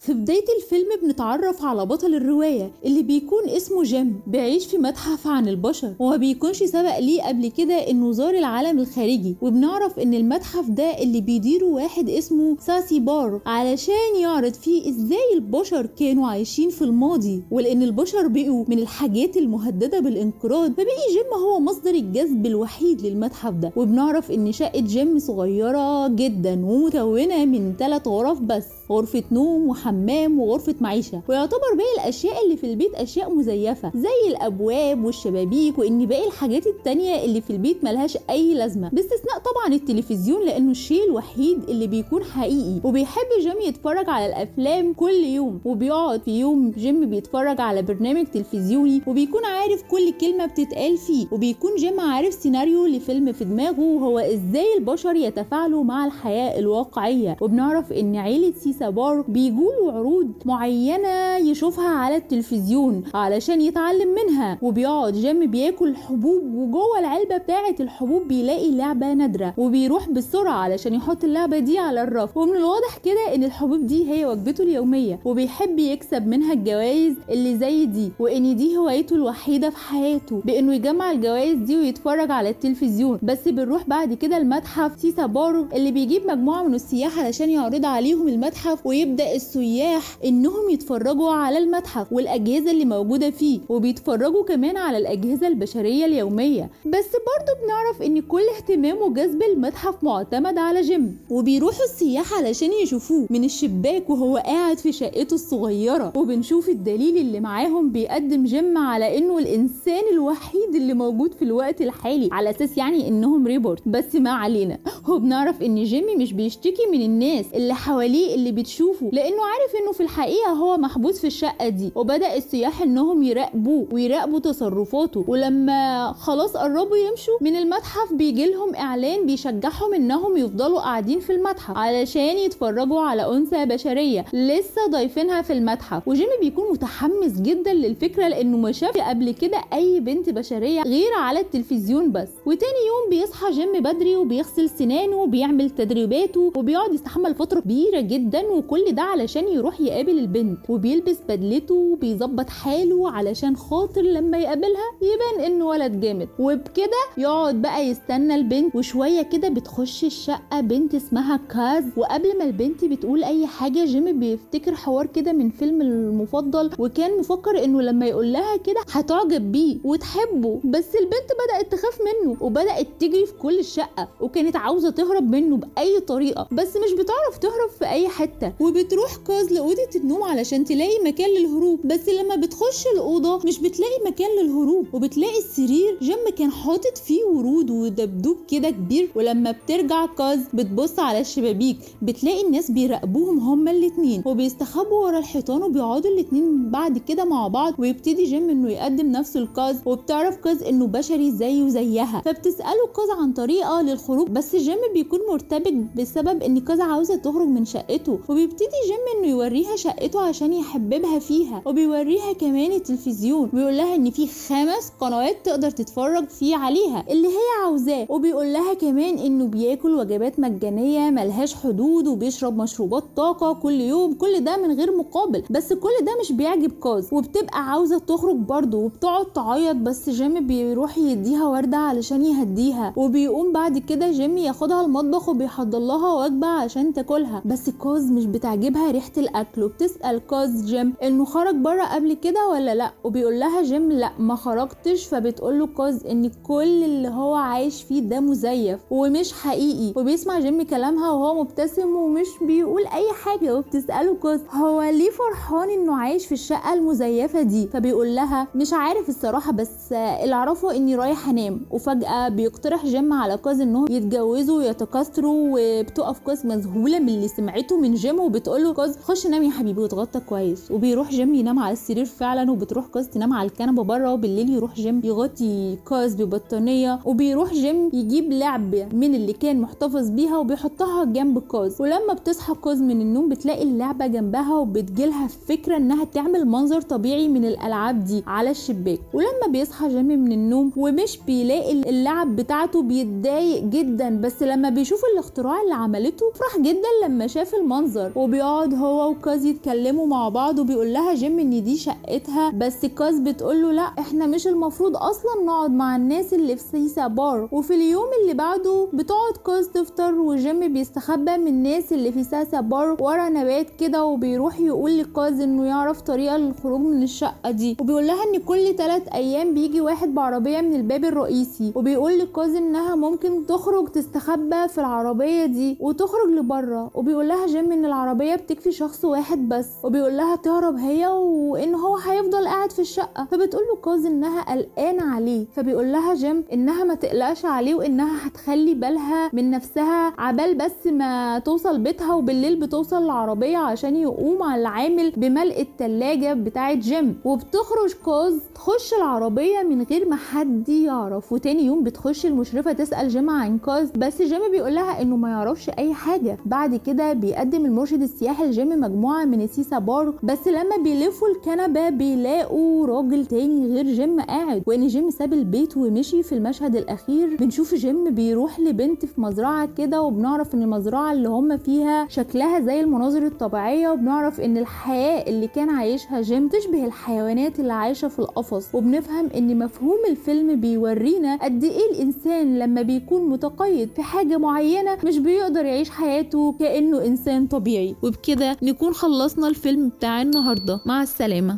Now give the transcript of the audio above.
في بداية الفيلم بنتعرف على بطل الرواية اللي بيكون اسمه جيم بيعيش في متحف عن البشر وما بيكونش سبق ليه قبل كده انه زار العالم الخارجي وبنعرف ان المتحف ده اللي بيديره واحد اسمه ساسي بار علشان يعرض فيه ازاي البشر كانوا عايشين في الماضي ولان البشر بقوا من الحاجات المهددة بالانقراض فبقي جيم هو مصدر الجذب الوحيد للمتحف ده وبنعرف ان شقة جيم صغيرة جدا ومكونة من ثلاث غرف بس غرفة نوم وحمام وغرفة معيشة ويعتبر باقي الأشياء اللي في البيت أشياء مزيفة زي الأبواب والشبابيك وإن باقي الحاجات التانية اللي في البيت ملهاش أي لازمة باستثناء طبعا التلفزيون لأنه الشيء الوحيد اللي بيكون حقيقي وبيحب جيم يتفرج على الأفلام كل يوم وبيقعد في يوم جيم بيتفرج على برنامج تلفزيوني وبيكون عارف كل كلمة بتتقال فيه وبيكون جيم عارف سيناريو لفيلم في دماغه وهو إزاي البشر يتفاعلوا مع الحياة الواقعية وبنعرف إن عيلة سيسا بار بيجولوا عروض معينة يشوفها على التلفزيون علشان يتعلم منها وبيقعد جيم بياكل حبوب وجوه العلبة بتاعة الحبوب بيلاقي لعبة نادرة وبيروح بسرعة علشان يحط اللعبة دي على الرف ومن الواضح كده ان الحبوب دي هي وجبته اليومية وبيحب يكسب منها الجوائز اللي زي دي وان دي هوايته الوحيدة في حياته بانه يجمع الجوائز دي ويتفرج على التلفزيون بس بنروح بعد كده المتحف سيسا بارو اللي بيجيب مجموعة من السياح علشان يعرض عليهم المتحف ويبدأ السياح انهم يتفرجوا على المتحف والاجهزة اللي موجودة فيه وبيتفرجوا كمان على الاجهزة البشرية اليومية بس برضه بنعرف ان كل اهتمام وجذب المتحف معتمد على جيم وبيروحوا السياح علشان يشوفوه من الشباك وهو قاعد في شقته الصغيرة وبنشوف الدليل اللي معاهم بيقدم جيم على انه الانسان الوحيد اللي موجود في الوقت الحالي على اساس يعني انهم ريبورت بس ما علينا وبنعرف ان جيمي مش بيشتكي من الناس اللي حواليه اللي بتشوفه لانه عارف انه في الحقيقه هو محبوس في الشقه دي وبدا السياح انهم يراقبوه ويراقبوا تصرفاته ولما خلاص قربوا يمشوا من المتحف بيجي لهم اعلان بيشجعهم انهم يفضلوا قاعدين في المتحف علشان يتفرجوا على انثى بشريه لسه ضايفينها في المتحف وجيمي بيكون متحمس جدا للفكره لانه ما شاف قبل كده اي بنت بشريه غير على التلفزيون بس وتاني يوم بيصحى جيم بدري وبيغسل سنانه وبيعمل تدريباته وبيقعد يستحمل فتره كبيره جدا وكل ده علشان يروح يقابل البنت وبيلبس بدلته وبيظبط حاله علشان خاطر لما يقابلها يبان انه ولد جامد وبكده يقعد بقى يستنى البنت وشويه كده بتخش الشقه بنت اسمها كاز وقبل ما البنت بتقول اي حاجه جيم بيفتكر حوار كده من فيلم المفضل وكان مفكر انه لما يقول لها كده هتعجب بيه وتحبه بس البنت بدات تخاف منه وبدات تجري في كل الشقه وكانت عاوزه تهرب منه باي طريقه بس مش بتعرف تهرب في اي حته وبتروح كاز لاوضه النوم علشان تلاقي مكان للهروب بس لما بتخش الاوضه مش بتلاقي مكان للهروب وبتلاقي السرير جنب كان حاطط فيه ورود ودبدوب كده كبير ولما بترجع كاز بتبص على الشبابيك بتلاقي الناس بيراقبوهم هما الاتنين وبيستخبوا ورا الحيطان وبيقعدوا الاتنين بعد كده مع بعض ويبتدي جيم انه يقدم نفسه لكاز وبتعرف كاز انه بشري زيه زيها فبتساله كاز عن طريقه للخروج بس جيم بيكون مرتبك بسبب ان كاز عاوزه تخرج من شقته وبيبتدي جيم انه يوريها شقته عشان يحببها فيها وبيوريها كمان التلفزيون ويقول لها ان في خمس قنوات تقدر تتفرج فيه عليها اللي هي عاوزاه وبيقول لها كمان انه بياكل وجبات مجانيه ملهاش حدود وبيشرب مشروبات طاقه كل يوم كل ده من غير مقابل بس كل ده مش بيعجب كاز وبتبقى عاوزه تخرج برضه وبتقعد تعيط بس جيم بيروح يديها ورده علشان يهديها وبيقوم بعد كده جيم ياخدها المطبخ وبيحضر لها وجبه عشان تاكلها بس كاز مش بتعجبها ريحه الاكل وبتسال كاز جيم انه خرج بره قبل كده ولا لا وبيقول لها جيم لا ما خرجتش فبتقول له كاز ان كل اللي هو عايش فيه ده مزيف ومش حقيقي وبيسمع جيم كلامها وهو مبتسم ومش بيقول اي حاجه وبتساله كاز هو ليه فرحان انه عايش في الشقه المزيفه دي فبيقول لها مش عارف الصراحه بس اللي اعرفه اني رايح انام وفجاه بيقترح جيم على كاز انهم يتجوزوا ويتكاثروا وبتقف كاز مذهوله من اللي سمعته من جيم وبتقول له كاز خش نام يا حبيبي واتغطى كويس وبيروح جيم ينام على السرير فعلا وبتروح كاز تنام على الكنبه بره وبالليل يروح جيم يغطي كاز ببطانيه وبيروح جيم يجيب لعبه من اللي كان محتفظ بيها وبيحطها جنب كاز ولما بتصحى كاز من النوم بتلاقي اللعبه جنبها وبتجيلها فكره انها تعمل منظر طبيعي من الالعاب دي على الشباك ولما بيصحى جيم من النوم ومش بيلاقي اللعب بتاعته بيتضايق جدا بس لما بيشوف الاختراع اللي عملته فرح جدا لما شاف المنظر منظر وبيقعد هو وكاز يتكلموا مع بعض وبيقول لها جيم ان دي شقتها بس كاز بتقول له لا احنا مش المفروض اصلا نقعد مع الناس اللي في سيسا بار وفي اليوم اللي بعده بتقعد كاز تفطر وجيم بيستخبى من الناس اللي في ساسا بار ورا نبات كده وبيروح يقول لكاز انه يعرف طريقه للخروج من الشقه دي وبيقول لها ان كل ثلاث ايام بيجي واحد بعربيه من الباب الرئيسي وبيقول لكاز انها ممكن تخرج تستخبى في العربيه دي وتخرج لبره وبيقول لها جيم ان العربيه بتكفي شخص واحد بس وبيقول لها تهرب هي وان هو هيفضل قاعد في الشقه فبتقول له كاز انها قلقانه عليه فبيقول لها جيم انها ما تقلقش عليه وانها هتخلي بالها من نفسها عبال بس ما توصل بيتها وبالليل بتوصل العربيه عشان يقوم على العامل بملء التلاجة بتاعه جيم وبتخرج كاز تخش العربيه من غير ما حد يعرف وتاني يوم بتخش المشرفه تسال جيم عن كاز بس جيم بيقول لها انه ما يعرفش اي حاجه بعد كده بيقدم المرشد السياحي لجيم مجموعه من السيسا بار بس لما بيلفوا الكنبه بيلاقوا راجل تاني غير جيم قاعد وان جيم ساب البيت ومشي في المشهد الاخير بنشوف جيم بيروح لبنت في مزرعه كده وبنعرف ان المزرعه اللي هم فيها شكلها زي المناظر الطبيعيه وبنعرف ان الحياه اللي كان عايشها جيم تشبه الحيوانات اللي عايشه في القفص وبنفهم ان مفهوم الفيلم بيورينا قد ايه الانسان لما بيكون متقيد في حاجه معينه مش بيقدر يعيش حياته كانه انسان طبيعي وبكده نكون خلصنا الفيلم بتاع النهارده مع السلامه